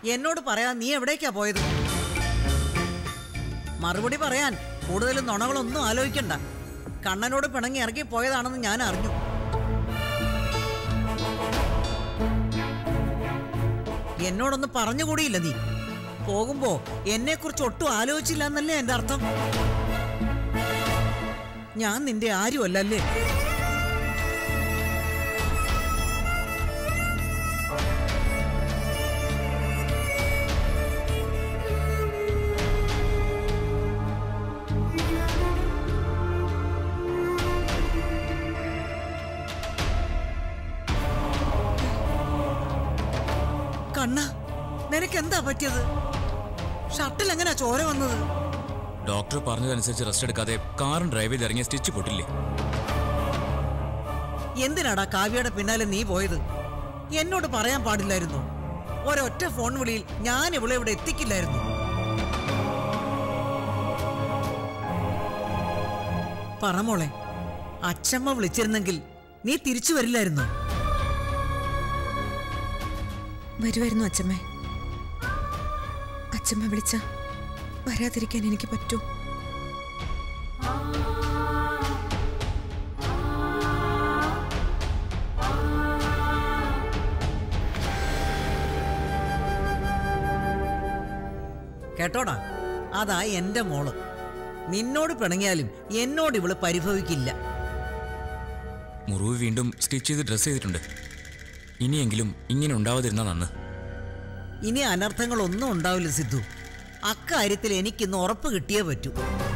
എന്നോട് പറയാൻ നീ എവിടേക്കാ പോയത് മറുപടി പറയാൻ കൂടുതൽ നുണകളൊന്നും ആലോചിക്കണ്ട കണ്ണനോട് പിണങ്ങി ഇറങ്ങി പോയതാണെന്ന് ഞാൻ അറിഞ്ഞു എന്നോടൊന്ന് പറഞ്ഞുകൂടിയില്ല നീ പോകുമ്പോ എന്നെ കുറിച്ച് ഒട്ടും ആലോചിച്ചില്ല എന്നല്ലേ എന്റെ അർത്ഥം ഞാൻ നിന്റെ ആരുമല്ലല്ലേ കണ്ണ നിനക്ക് എന്താ പറ്റിയത് ഷട്ടിൽ എങ്ങനെയാ ചോര വന്നത് ഡോക്ടർ പറഞ്ഞതനുസരിച്ച് റെസ്റ്റ് എടുക്കാതെ കാറും ഡ്രൈവ് ചെയ്ത് ഇറങ്ങിയ സ്റ്റിച്ച് പൊട്ടില്ലേ എന്തിനാടാ കാവ്യയുടെ പിന്നാലെ നീ പോയത് എന്നോട് പറയാൻ പാടില്ലായിരുന്നു ഒരൊറ്റ ഫോൺ വിളിയിൽ ഞാൻ ഇവിടെ ഇവിടെ എത്തിക്കില്ലായിരുന്നു പറ മോളെ അച്ഛമ്മ വിളിച്ചിരുന്നെങ്കിൽ നീ തിരിച്ചു വരില്ലായിരുന്നു വരുമായിരുന്നു അച്ഛമ്മേ അച്ഛമ്മ വിളിച്ച വരാതിരിക്കാൻ എനിക്ക് പറ്റൂ കേട്ടോടാ അതാ എന്റെ മോള് നിന്നോട് പിണങ്ങിയാലും എന്നോട് ഇവള് പരിഭവിക്കില്ല മുറിവ് വീണ്ടും സ്റ്റിച്ച് ചെയ്ത് ഡ്രസ്സ് ചെയ്തിട്ടുണ്ട് ഇനിയെങ്കിലും ഇങ്ങനെ ഉണ്ടാവാതിരുന്ന നന്ന് ഇനി അനർത്ഥങ്ങളൊന്നും ഉണ്ടാവില്ല സിദ്ധു അക്കാര്യത്തിൽ എനിക്കിന്ന് ഉറപ്പ് കിട്ടിയേ പറ്റൂ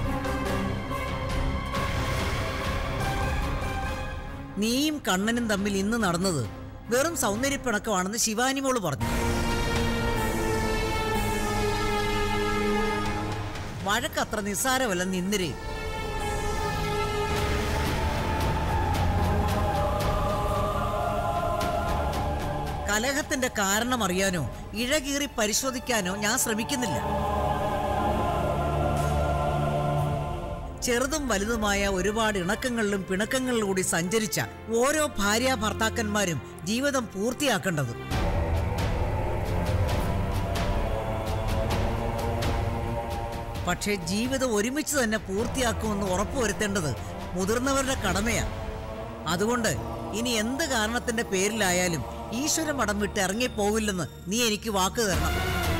നീയും കണ്ണനും തമ്മിൽ ഇന്ന് നടന്നത് വെറും സൗന്ദര്യപ്പിണക്കമാണെന്ന് ശിവാനി മോള് പറഞ്ഞു വഴക്കത്ര നിസ്സാരമല്ലെന്ന് ഇന്ദിരയും കലഹത്തിന്റെ കാരണം അറിയാനോ ഇഴകീറി പരിശോധിക്കാനോ ഞാൻ ശ്രമിക്കുന്നില്ല ചെറുതും വലുതുമായ ഒരുപാട് ഇണക്കങ്ങളിലും പിണക്കങ്ങളിലും കൂടി സഞ്ചരിച്ച ഓരോ ഭാര്യ ഭർത്താക്കന്മാരും ജീവിതം പൂർത്തിയാക്കേണ്ടത് പക്ഷേ ജീവിതം ഒരുമിച്ച് തന്നെ പൂർത്തിയാക്കുമെന്ന് ഉറപ്പുവരുത്തേണ്ടത് മുതിർന്നവരുടെ കടമയാണ് അതുകൊണ്ട് ഇനി എന്ത് കാരണത്തിന്റെ പേരിലായാലും ഈശ്വര മടം വിട്ട് ഇറങ്ങിപ്പോവില്ലെന്ന് നീ എനിക്ക് വാക്ക് തരണം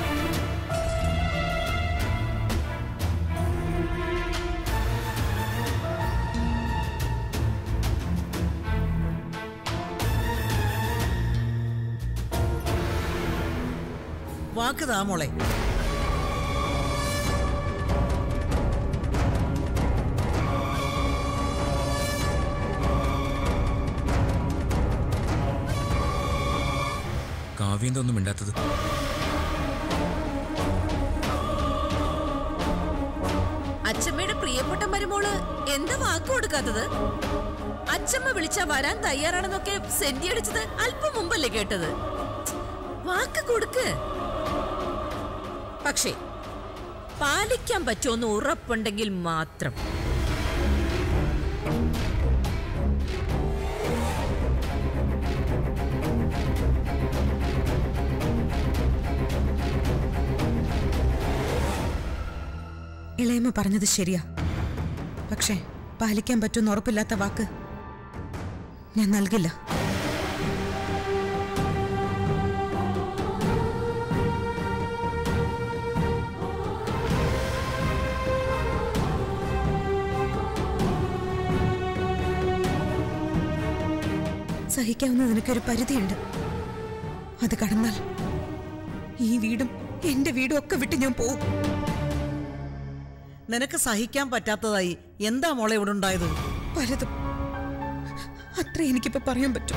വാക്ക് താ മോളെ കാവ്യന്തൊന്നും മിണ്ടാത്തത് അച്ഛമ്മയുടെ പ്രിയപ്പെട്ട മരുമോള് എന്താ വാക്ക് കൊടുക്കാത്തത് അച്ഛമ്മ വിളിച്ചാ വരാൻ തയ്യാറാണെന്നൊക്കെ സെന്റി അടിച്ചത് അല്പം മുമ്പല്ലേ കേട്ടത് വാക്ക് കൊടുക്ക് പക്ഷേ പാലിക്കാൻ പറ്റുമെന്ന് ഉറപ്പുണ്ടെങ്കിൽ മാത്രം ഇളയമ്മ പറഞ്ഞത് ശരിയാ പക്ഷേ പാലിക്കാൻ പറ്റുമെന്ന് ഉറപ്പില്ലാത്ത വാക്ക് ഞാൻ നൽകില്ല സഹിക്കാവുന്ന നിനക്കൊരു പരിധിയുണ്ട് അത് കടന്നാൽ ഈ വീടും എന്റെ വീടും ഒക്കെ വിട്ട് ഞാൻ പോവും നിനക്ക് സഹിക്കാൻ പറ്റാത്തതായി എന്താ മോളെ ഇവിടെ ഉണ്ടായത് പലതും അത്ര എനിക്കിപ്പോ പറയാൻ പറ്റും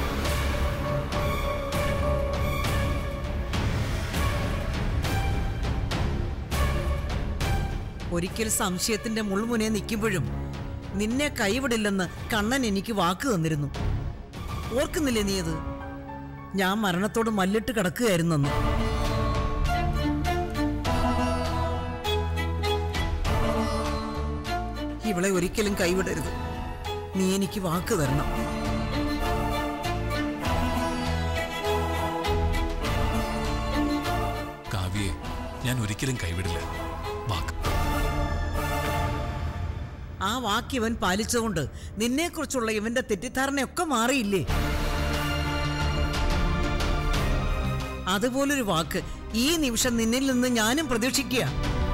ഒരിക്കൽ സംശയത്തിന്റെ മുൾമുനെ നിൽക്കുമ്പോഴും നിന്നെ കൈവിടില്ലെന്ന് കണ്ണൻ എനിക്ക് വാക്ക് തന്നിരുന്നു ഓർക്കുന്നില്ലേ നീ അത് ഞാൻ മരണത്തോട് മല്ലിട്ട് കിടക്കുകയായിരുന്നെന്ന് ഇവളെ ഒരിക്കലും കൈവിടരുത് നീ എനിക്ക് വാക്ക് തരണം കാവ്യ ഞാൻ ഒരിക്കലും കൈവിടില്ല വാക്ക് ആ വാക്ക് ഇവൻ പാലിച്ചുകൊണ്ട് നിന്നെക്കുറിച്ചുള്ള ഇവന്റെ തെറ്റിദ്ധാരണയൊക്കെ മാറിയില്ലേ അതുപോലൊരു വാക്ക് ഈ നിമിഷം നിന്നിൽ നിന്ന് ഞാനും പ്രതീക്ഷിക്കുക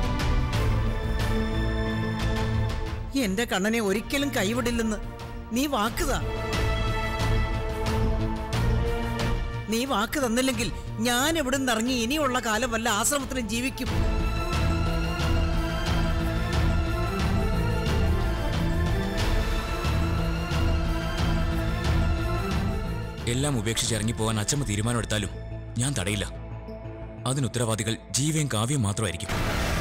എന്റെ കണ്ണനെ ഒരിക്കലും കൈവിടില്ലെന്ന് നീ വാക്കുതാ നീ വാക്ക് തന്നില്ലെങ്കിൽ ഞാൻ ഇവിടെ നിന്ന് ഇറങ്ങി ഇനിയുള്ള കാലം വല്ല ആശ്രമത്തിലും ജീവിക്കും എല്ലാം ഉപേക്ഷിച്ച് ഇറങ്ങിപ്പോകാൻ അച്ചമ്മ തീരുമാനമെടുത്താലും ഞാൻ തടയില്ല അതിന് ഉത്തരവാദികൾ ജീവയും കാവ്യം മാത്രമായിരിക്കും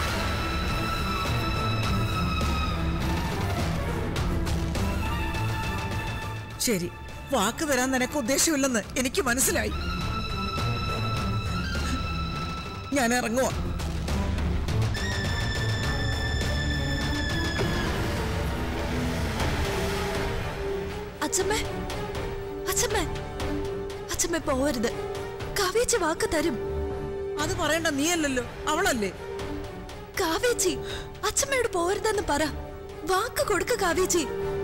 ശരി വാക്ക് തരാൻ നിനക്ക് ഉദ്ദേശമില്ലെന്ന് എനിക്ക് മനസ്സിലായി ഞാൻ ഇറങ്ങുക അച്ഛമ്മേ അച്ഛമ്മേ അച്ഛമ്മേ പോവരുത് കാവേച്ചി വാക്ക് തരും അത് പറയണ്ട നീയല്ലല്ലോ അവളല്ലേ കാവേച്ചി അച്ഛമ്മയോട് പോവരുതെന്ന് പറ വാക്ക് കൊടുക്ക കാവേച്ചി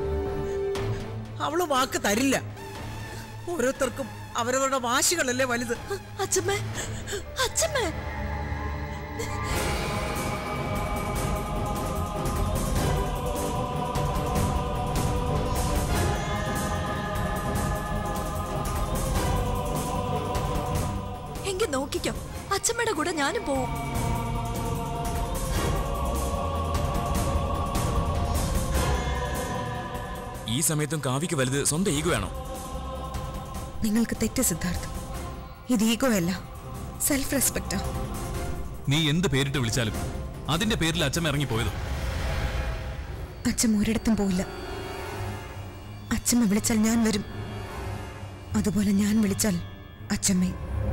അവള് വാക്ക് തരില്ല ഓരോരുത്തർക്കും അവരവരുടെ വാശികളല്ലേ വലുത് അച്ഛമ്മേ അച്ഛമ്മേ എങ്കിൽ നോക്കിക്കോ അച്ഛമ്മയുടെ കൂടെ ഞാനും പോവും ഈ സമയത്തും കാവ്യക്ക് വലുത് സ്വന്തം ഈഗോ വേണോ നിങ്ങൾക്ക് തെറ്റ് സിദ്ധാർത്ഥ് ഇത് ഈഗോ അല്ല സെൽഫ് റെസ്പെക്റ്റാ നീ എന്ത് പേരിട്ട് വിളിച്ചാലും അതിന്റെ പേരിൽ അച്ഛൻ ഇറങ്ങിപ്പോയത് അച്ഛൻ ഒരിടത്തും പോയില്ല അച്ഛമ്മ വിളിച്ചാൽ ഞാൻ വരും അതുപോലെ ഞാൻ വിളിച്ചാൽ അച്ഛമ്മേ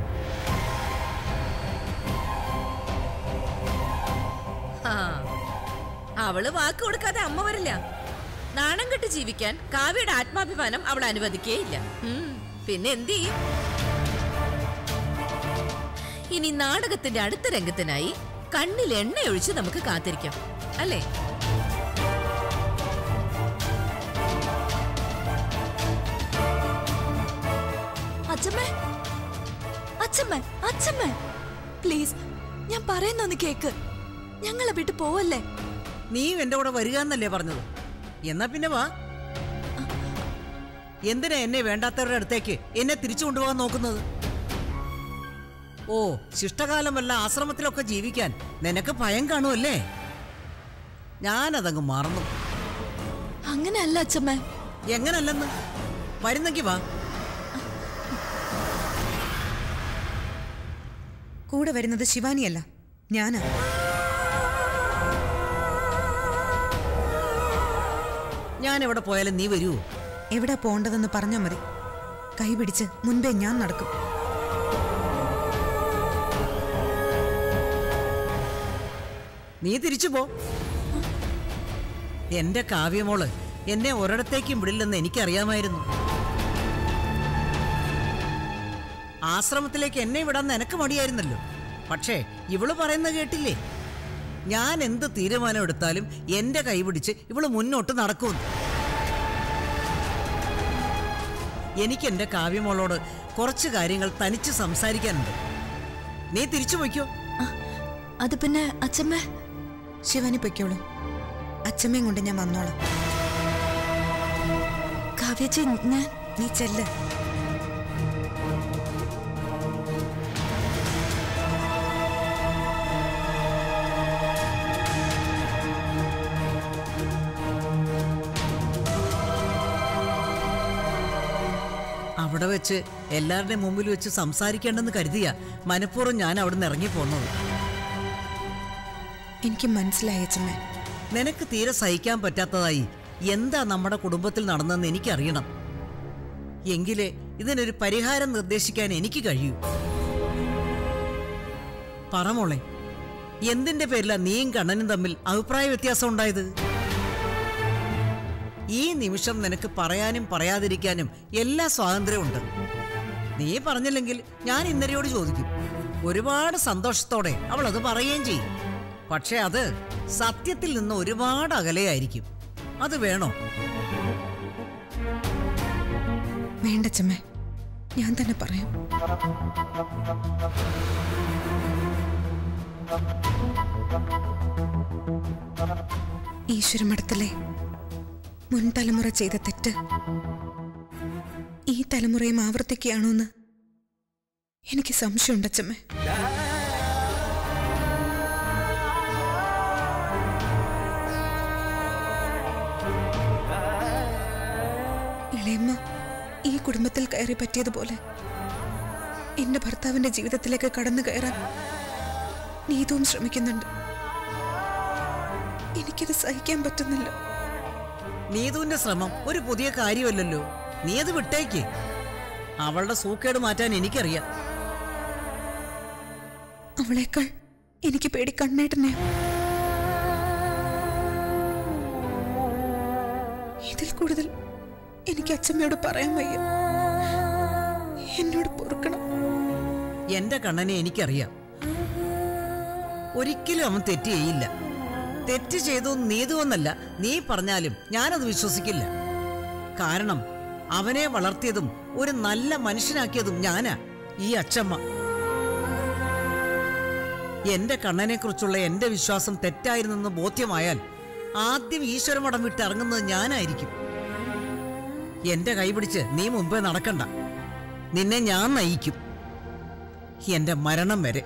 ആ, അവള് വാക്ക് കൊടുക്കാതെ അമ്മ വരില്ല നാണം കെട്ട് ജീവിക്കാൻ കാവ്യയുടെ ആത്മാഭിമാനം അവൾ അനുവദിക്കേയില്ല ഉം, പിന്നെ എന്ത് ചെയ്യും ഇനി നാടകത്തിന്റെ അടുത്ത രംഗത്തിനായി കണ്ണിൽ എണ്ണയൊഴിച്ച് നമുക്ക് കാത്തിരിക്കാം അല്ലേ അച്ഛമ്മേ അച്ഛമ്മ അച്ഛമ്മ പ്ലീസ് ഞാൻ പറയുന്നൊന്ന് കേക്ക് ഞങ്ങളെ വിട്ട് പോവല്ലേ നീയും എന്റെ കൂടെ വരിക എന്നല്ലേ പറഞ്ഞത് എന്നാ പിന്നെ വാ എന്തിനാ എന്നെ വേണ്ടാത്തവരുടെ അടുത്തേക്ക് എന്നെ തിരിച്ചു കൊണ്ടുപോകാൻ നോക്കുന്നത് ഓ ശിഷ്ടകാലമല്ല ആശ്രമത്തിലൊക്കെ ജീവിക്കാൻ നിനക്ക് ഭയം കാണുമല്ലേ ഞാനതങ്ങ് മറന്നു അങ്ങനെയല്ല അച്ഛമ്മ എങ്ങനല്ലെന്ന് വരുന്നെങ്കി വാ കൂടെ വരുന്നത് ശിവാനിയല്ല ഞാനാ ഞാൻ എവിടെ പോയാലും നീ വരുമോ എവിടെ പോണ്ടതെന്ന് പറഞ്ഞാൽ മതി കൈപിടിച്ച് മുൻപേ ഞാൻ നടക്കും നീ തിരിച്ചു പോ എന്റെ കാവ്യമോള് എന്നെ ഒരിടത്തേക്കും വിടില്ലെന്ന് എനിക്കറിയാമായിരുന്നു ആശ്രമത്തിലേക്ക് എന്നെ വിടാൻ നിനക്ക് മടിയായിരുന്നല്ലോ പക്ഷേ ഇവള് പറയുന്ന കേട്ടില്ലേ ഞാൻ എന്ത് തീരുമാനം എടുത്താലും എന്റെ കൈ പിടിച്ച് ഇവള് മുന്നോട്ട് നടക്കുമെന്ന് എനിക്ക് എന്റെ കാവ്യമോളോട് കുറച്ച് കാര്യങ്ങൾ തനിച്ച് സംസാരിക്കാനുണ്ട് നീ തിരിച്ചു പോയിക്കോ അത് പിന്നെ അച്ഛമ്മ ശിവാനി പൊയ്ക്കോളൂ അച്ഛമ്മയും കൊണ്ട് ഞാൻ വന്നോളാം കാവ്യച്ചി ഞാൻ നീ ചെല്ല് അവിടെ വെച്ച് എല്ലാവരുടെയും മുമ്പിൽ വെച്ച് സംസാരിക്കേണ്ടെന്ന് കരുതിയ മനഃപൂർവ്വം ഞാൻ അവിടെ നിന്ന് ഇറങ്ങി പോന്നത് എനിക്ക് മനസ്സിലായി അച്ഛമ്മേ നിനക്ക് തീരെ സഹിക്കാൻ പറ്റാത്തതായി എന്താ നമ്മുടെ കുടുംബത്തിൽ നടന്നതെന്ന് എനിക്കറിയണം എങ്കിലേ ഇതിനൊരു പരിഹാരം നിർദ്ദേശിക്കാൻ എനിക്ക് കഴിയൂ പറ മോളെ എന്തിന്റെ പേരിലാ നീയും കണ്ണനും തമ്മിൽ അഭിപ്രായ വ്യത്യാസം ഉണ്ടായത് ഈ നിമിഷം നിനക്ക് പറയാനും പറയാതിരിക്കാനും എല്ലാ സ്വാതന്ത്ര്യമുണ്ട് നീ പറഞ്ഞില്ലെങ്കിൽ ഞാൻ ഇന്നലെയോട് ചോദിക്കും ഒരുപാട് സന്തോഷത്തോടെ അവൾ അത് പറയുകയും ചെയ്യും പക്ഷെ അത് സത്യത്തിൽ നിന്ന് ഒരുപാട് അകലെയായിരിക്കും അത് വേണോ വേണ്ടച്ചമ്മേ ഞാൻ തന്നെ പറയാം ഈശ്വരമഠത്തിലെ മുൻ തലമുറ ചെയ്ത തെറ്റ് ഈ തലമുറയും ആവർത്തിക്കുകയാണോന്ന് എനിക്ക് സംശയമുണ്ടച്ചമ്മേ ഇളയമ്മ ഈ കുടുംബത്തിൽ കയറി പറ്റിയതുപോലെ എന്റെ ഭർത്താവിന്റെ ജീവിതത്തിലേക്ക് കടന്നു കയറാൻ നീതുവും ശ്രമിക്കുന്നുണ്ട് എനിക്കത് സഹിക്കാൻ പറ്റുന്നില്ല നീതുവിന്റെ ശ്രമം ഒരു പുതിയ കാര്യമല്ലല്ലോ നീ അത് വിട്ടേക്ക് അവളുടെ സൂക്കേട് മാറ്റാൻ എനിക്കറിയാം അവളേക്കാൾ എനിക്ക് പേടി കണ്ണേട്ടനെ ഇതിൽ കൂടുതൽ എനിക്ക് അച്ഛമ്മയോട് പറയാൻ വയ്യ എന്നോട് പൊറുക്കണം എന്റെ കണ്ണനെ എനിക്കറിയാം ഒരിക്കലും അവൻ തെറ്റ് ചെയ്യില്ല തെറ്റ് ചെയ്തു നീതുവെന്നല്ല നീ പറഞ്ഞാലും ഞാനത് വിശ്വസിക്കില്ല കാരണം അവനെ വളർത്തിയതും ഒരു നല്ല മനുഷ്യനാക്കിയതും ഞാനാ ഈ അച്ചമ്മ എന്റെ കണ്ണനെ കുറിച്ചുള്ള എന്റെ വിശ്വാസം തെറ്റായിരുന്നെന്ന് ബോധ്യമായാൽ ആദ്യം ഈശ്വരമടം വിട്ട് ഇറങ്ങുന്നത് ഞാനായിരിക്കും എന്റെ കൈപിടിച്ച് നീ മുമ്പേ നടക്കണ്ട നിന്നെ ഞാൻ നയിക്കും എന്റെ മരണം വരെ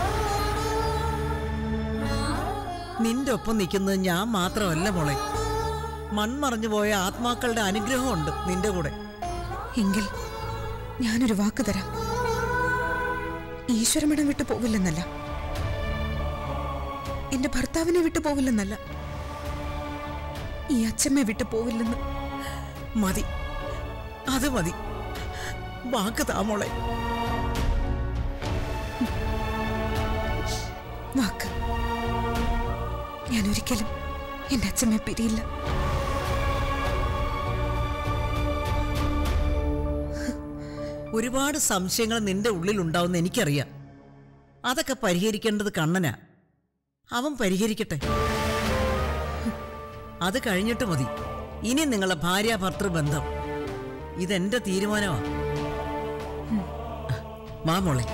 നിന്റെ ഒപ്പം നിൽക്കുന്നത് ഞാൻ മാത്രമല്ല മോളെ മൺമറഞ്ഞു പോയ ആത്മാക്കളുടെ അനുഗ്രഹമുണ്ട് നിന്റെ കൂടെ എങ്കിൽ ഞാനൊരു വാക്ക് തരാം ഈശ്വരമഠം വിട്ടു പോവില്ലെന്നല്ല എന്റെ ഭർത്താവിനെ വിട്ടു പോവില്ലെന്നല്ല ഈ അച്ഛമ്മയെ വിട്ടു പോവില്ലെന്ന് മതി അത് മതി വാക്ക് താ മോളെ വാക്ക് ഞാൻ ഒരിക്കലും എന്റെ അച്ഛമ്മയെ പിരിയില്ല ഒരുപാട് സംശയങ്ങൾ നിന്റെ ഉള്ളിലുണ്ടാവുന്ന എനിക്കറിയാം അതൊക്കെ പരിഹരിക്കേണ്ടത് കണ്ണനാ അവൻ പരിഹരിക്കട്ടെ അത് കഴിഞ്ഞിട്ട് മതി ഇനി നിങ്ങളെ ഭാര്യ ഭർത്തൃ ബന്ധം ഇതെന്റെ തീരുമാനമാ വാ മോളെ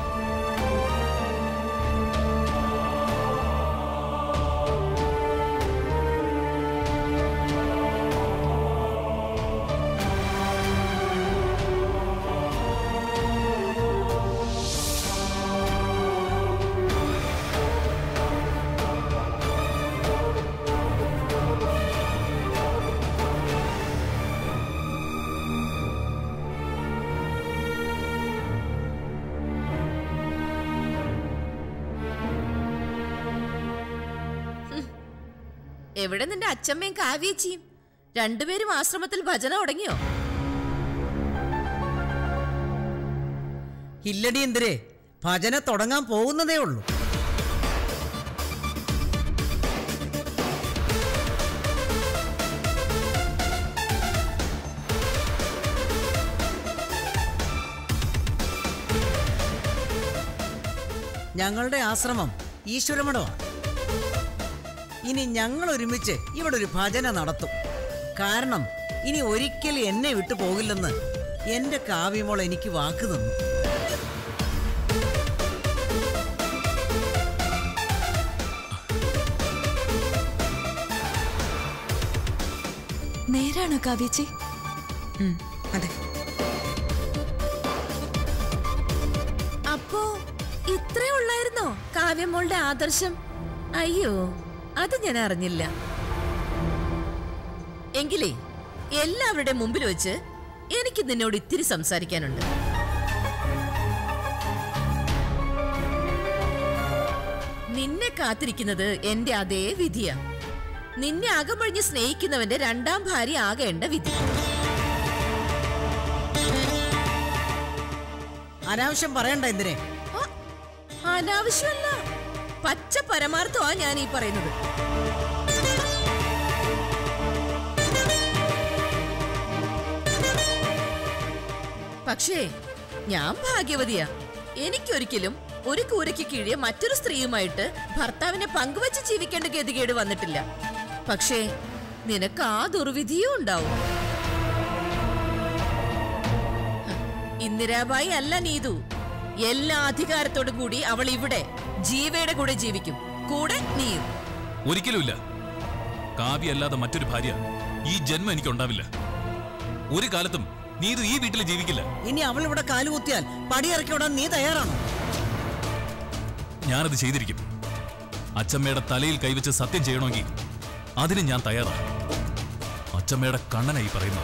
എവിടെ നിന്റെ അച്ഛമ്മയും കാവ്യേച്ചിയും രണ്ടുപേരും ആശ്രമത്തിൽ ഭജന തുടങ്ങിയോ ഇല്ലടി എന്തിരേ ഭജന തുടങ്ങാൻ പോകുന്നതേ ഉള്ളൂ ഞങ്ങളുടെ ആശ്രമം ഈശ്വരമഠമാണ് ഇനി ഞങ്ങൾ ഒരുമിച്ച് ഇവിടെ ഒരു ഭജന നടത്തും കാരണം ഇനി ഒരിക്കൽ എന്നെ വിട്ടു പോകില്ലെന്ന് എന്റെ കാവ്യമോൾ എനിക്ക് വാക്ക് തന്നു നേരാണോ കാവ്യച്ചി ഉം, അതെ അപ്പോ ഇത്രേ ഉള്ളായിരുന്നോ കാവ്യമോളുടെ ആദർശം അയ്യോ അത് ഞാൻ അറിഞ്ഞില്ല എങ്കിലേ എല്ലാവരുടെ മുമ്പിൽ വെച്ച് എനിക്ക് നിന്നോട് ഇത്തിരി സംസാരിക്കാനുണ്ട് നിന്നെ കാത്തിരിക്കുന്നത് എന്റെ അതേ വിധിയാ നിന്നെ അകമഴിഞ്ഞ് സ്നേഹിക്കുന്നവന്റെ രണ്ടാം ഭാര്യ ആകേണ്ട വിധി അനാവശ്യം പറയണ്ട എന്തിനെ ആ, അനാവശ്യമല്ല പച്ച പരമാർത്ഥമാ ഞാൻ ഈ പറയുന്നത് പക്ഷേ ഞാൻ ഭാഗ്യവതിയാ എനിക്കൊരിക്കലും ഒരു കൂരയ്ക്ക് കീഴെ മറ്റൊരു സ്ത്രീയുമായിട്ട് ഭർത്താവിനെ പങ്കുവച്ച് ജീവിക്കേണ്ട ഗതികേട് വന്നിട്ടില്ല പക്ഷേ നിനക്ക് ആ ദുർവിധിയും ഉണ്ടാവും ഇന്ദിരാബായി അല്ല നീതു എല്ലാ അധികാരത്തോടും കൂടി അവൾ ഇവിടെ ജീവയുടെ കൂടെ ജീവിക്കും കൂടെ നീയും ഒരിക്കലുമില്ല കാവ്യ അല്ലാതെ മറ്റൊരു ഭാര്യ ഈ ജന്മം എനിക്ക് ഉണ്ടാവില്ല ഒരു കാലത്തും നീ ഇത് ഈ വീട്ടിൽ ജീവിക്കില്ല ഇനി അവൾ ഇവിടെ കാലുകുത്തിയാൽ പടിയിറക്കി വിടാൻ നീ തയ്യാറാണോ ഞാനത് ചെയ്തിരിക്കും അച്ചമ്മയുടെ തലയിൽ കൈവച്ച് സത്യം ചെയ്യണമെങ്കിൽ അതിന് ഞാൻ തയ്യാറാണ് അച്ചമ്മയുടെ കണ്ണനായി പറയുന്നത്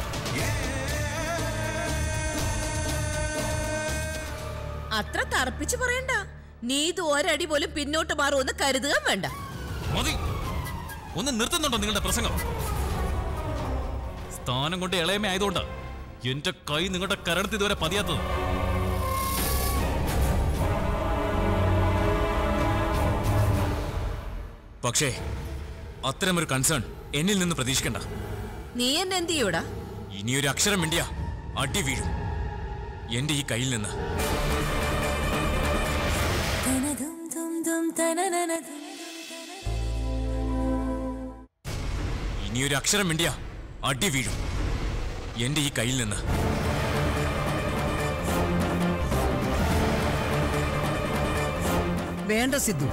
അത്ര തറപ്പിച്ച് പറയണ്ട നീതു ഒരടി പോലും പിന്നോട്ട് മാറുമെന്ന് കരുതുക വേണ്ട മതി ഒന്ന് നിർത്തുന്നുണ്ടോ നിങ്ങളുടെ പ്രസംഗം സ്ഥാനം കൊണ്ട് ഇളയമ ആയതുകൊണ്ടാ എന്റെ കൈ നിങ്ങളുടെ കരടത്ത് ഇതുവരെ പതിയാത്തത് പക്ഷേ അത്തരമൊരു കൺസേൺ എന്നിൽ നിന്ന് പ്രതീക്ഷിക്കണ്ട നീ എന്നെ എന്ത് ചെയ്യൂടാ ഇനിയൊരു അക്ഷരം വേണ്ടിയ അടി വീഴും എന്റെ ഈ കയ്യിൽ നിന്ന് ഇനിയൊരു അക്ഷരം വേണ്ടിയ അടി വീഴും എന്റെ ഈ കയ്യിൽ നിന്ന് വേണ്ട സിദ്ധു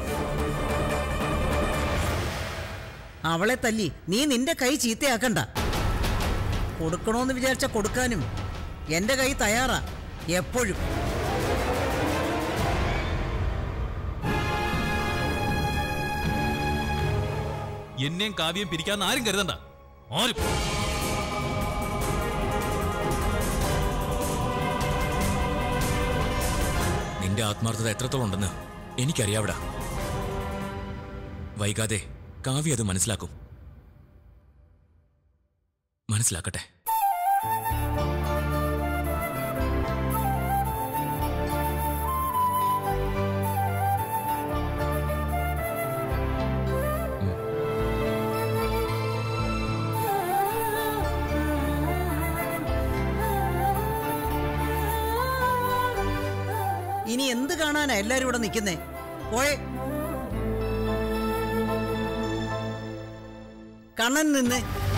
അവളെ തല്ലി നീ നിന്റെ കൈ ചീത്തയാക്കണ്ട കൊടുക്കണോന്ന് വിചാരിച്ച കൊടുക്കാനും എന്റെ കൈ തയ്യാറാ എപ്പോഴും എന്നെയും കാവ്യം പിരിക്കാന്ന് ആരും കരുതണ്ട ആരും നിന്റെ ആത്മാർത്ഥത എത്രത്തോളം ഉണ്ടെന്ന് എനിക്കറിയാവിടാ വൈകാതെ കാവ്യ അത് മനസ്സിലാക്കും മനസ്സിലാക്കട്ടെ ഇനി എന്ത് കാണാനാ എല്ലാരും ഇവിടെ നിൽക്കുന്നേ പോയെ കണ്ണൻ നിന്ന്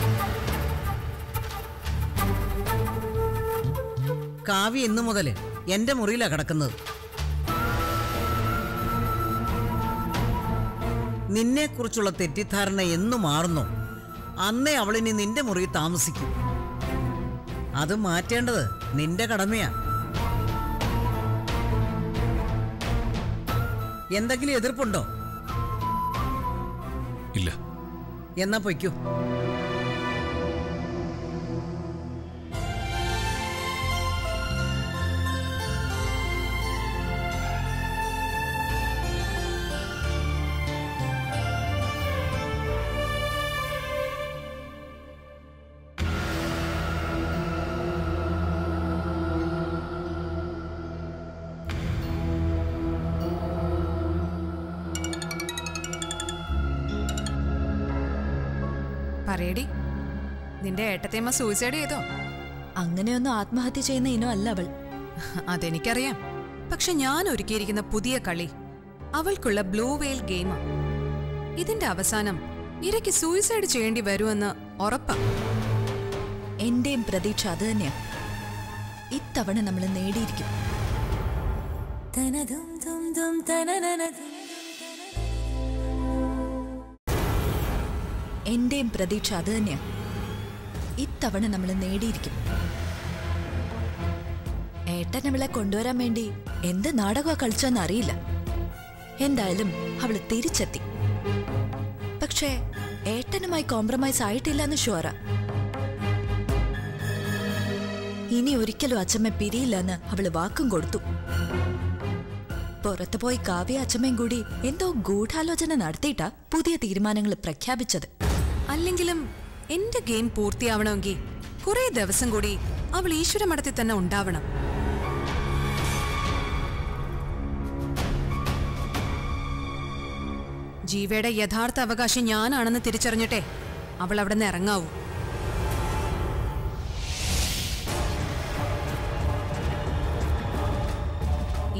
കാവ്യ ഇന്നു മുതൽ എന്റെ മുറിയിലാ കിടക്കുന്നത് നിന്നെ കുറിച്ചുള്ള തെറ്റിദ്ധാരണ എന്ന് മാറുന്നോ അന്നേ അവളിനി നിന്റെ മുറിയിൽ താമസിക്കും അത് മാറ്റേണ്ടത് നിന്റെ കടമയാ എന്തെങ്കിലും എതിർപ്പുണ്ടോ ഇല്ല എന്നാ പൊയ്ക്കോ പറയടി നിന്റെ ഏട്ടത്തേമ്മ സൂയിസൈഡ് ചെയ്തോ അങ്ങനെയൊന്നും ആത്മഹത്യ ചെയ്യുന്ന ഇനം അല്ല അവൾ അതെനിക്കറിയാം പക്ഷെ ഞാൻ ഒരുക്കിയിരിക്കുന്ന പുതിയ കളി അവൾക്കുള്ള ബ്ലൂ വെയിൽ ഗെയിമാ ഇതിന്റെ അവസാനം ഇരയ്ക്ക് സൂയിസൈഡ് ചെയ്യേണ്ടി വരുമെന്ന് ഉറപ്പാ എന്റെയും പ്രതീക്ഷ അത് തന്നെയാ ഇത്തവണ നമ്മൾ നേടിയിരിക്കും എന്റെയും പ്രതീക്ഷ അത് തന്നെയാ ഇത്തവണ നമ്മൾ നേടിയിരിക്കും ഏട്ടൻ അവളെ കൊണ്ടുവരാൻ വേണ്ടി എന്ത് നാടകമാ കളിച്ചെന്ന് അറിയില്ല എന്തായാലും അവള് തിരിച്ചെത്തി പക്ഷേ ഏട്ടനുമായി കോംപ്രമൈസ് ആയിട്ടില്ല എന്ന് ഷുവറാ ഇനി ഒരിക്കലും അച്ഛമ്മ പിരിയില്ലെന്ന് അവള് വാക്കും കൊടുത്തു പുറത്തു പോയി കാവ്യ അച്ഛമ്മയും കൂടി എന്തോ ഗൂഢാലോചന നടത്തിയിട്ടാ പുതിയ തീരുമാനങ്ങൾ പ്രഖ്യാപിച്ചത് അല്ലെങ്കിലും എന്റെ ഗെയിം പൂർത്തിയാവണമെങ്കിൽ കുറെ ദിവസം കൂടി അവൾ ഈശ്വരമഠത്തിൽ തന്നെ ഉണ്ടാവണം ജീവയുടെ യഥാർത്ഥ അവകാശം ഞാനാണെന്ന് തിരിച്ചറിഞ്ഞിട്ടെ അവൾ അവിടെ നിന്ന് ഇറങ്ങാവൂ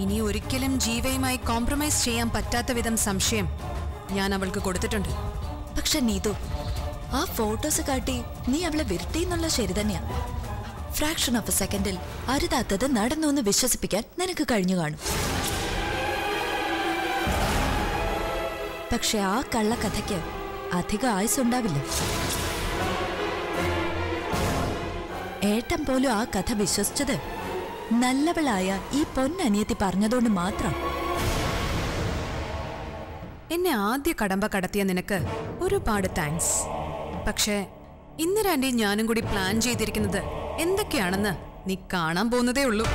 ഇനി ഒരിക്കലും ജീവയുമായി കോംപ്രമൈസ് ചെയ്യാൻ പറ്റാത്ത വിധം സംശയം ഞാൻ അവൾക്ക് കൊടുത്തിട്ടുണ്ട് പക്ഷെ നീതു ആ ഫോട്ടോസ് കാട്ടി നീ അവളെ വിരട്ടിന്നുള്ള ശരി തന്നെയാ ഫ്രാക്ഷൻ ഓഫ് എ സെക്കൻഡിൽ അരുതാത്തത് നടന്നു എന്ന് വിശ്വസിപ്പിക്കാൻ നിനക്ക് കഴിഞ്ഞു കാണും പക്ഷെ ആ കള്ളക്കഥയ്ക്ക് അധിക ആയുസുണ്ടാവില്ല ഏട്ടൻ പോലും ആ കഥ വിശ്വസിച്ചത് നല്ലവളായ ഈ പൊന്നനിയത്തി പറഞ്ഞതുകൊണ്ട് മാത്രം എന്നെ ആദ്യ കടമ്പ കടത്തിയ നിനക്ക് ഒരുപാട് താങ്ക്സ് പക്ഷേ ഇന്ദിരാന്റെ ഞാനും കൂടി പ്ലാൻ ചെയ്തിരിക്കുന്നത് എന്തൊക്കെയാണെന്ന് നീ കാണാൻ പോകുന്നതേ ഉള്ളൂ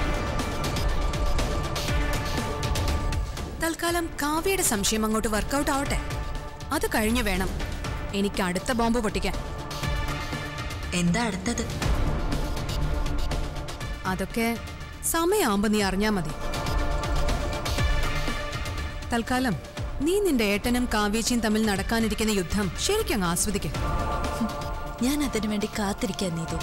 തൽക്കാലം കാവ്യയുടെ സംശയം അങ്ങോട്ട് വർക്കൗട്ട് ആവട്ടെ അത് കഴിഞ്ഞു വേണം എനിക്ക് അടുത്ത ബോംബ് പൊട്ടിക്കാൻ എന്താ അടുത്തത് അതൊക്കെ സമയമാകുമ്പോ നീ അറിഞ്ഞാ മതി തൽക്കാലം നീ നിന്റെ ഏട്ടനും കാവ്യേച്ചിയും തമ്മിൽ നടക്കാനിരിക്കുന്ന യുദ്ധം ശരിക്കും ആസ്വദിക്കും ഞാൻ അതിനു വേണ്ടി കാത്തിരിക്കാൻ നീതു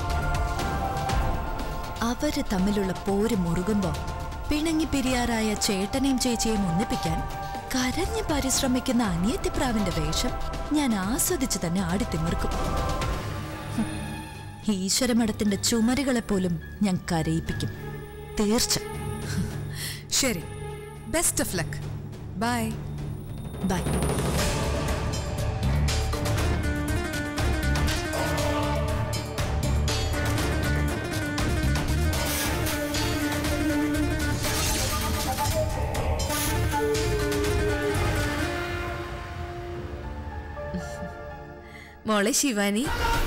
അവര് തമ്മിലുള്ള പോര് മുറുകുമ്പോ പിണങ്ങി പിരിയാറായ ചേട്ടനെയും ചേച്ചിയെയും ഒന്നിപ്പിക്കാൻ കരഞ്ഞ് പരിശ്രമിക്കുന്ന അനിയത്തിപ്രാവിന്റെ വേഷം ഞാൻ ആസ്വദിച്ച് തന്നെ ആടിത്തിമിർക്കും ഹും. ഈശ്വരമഠത്തിന്റെ ചുമരുകളെ പോലും ഞാൻ കരയിപ്പിക്കും തീർച്ച ശരി best of luck bye bye മോളെ ശിവാനി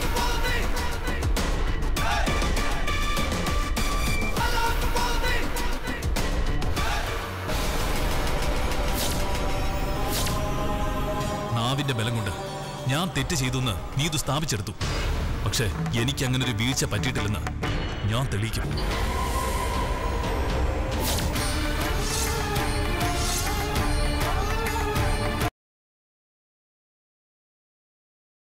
നാവിന്റെ ബലം കൊണ്ട് ഞാൻ തെറ്റ് ചെയ്തെന്ന് നീ ഇത് സ്ഥാപിച്ചെടുത്തു പക്ഷേ എനിക്ക് അങ്ങനെ ഒരു വീഴ്ച പറ്റിയിട്ടില്ലെന്ന് ഞാൻ തെളിയിക്കും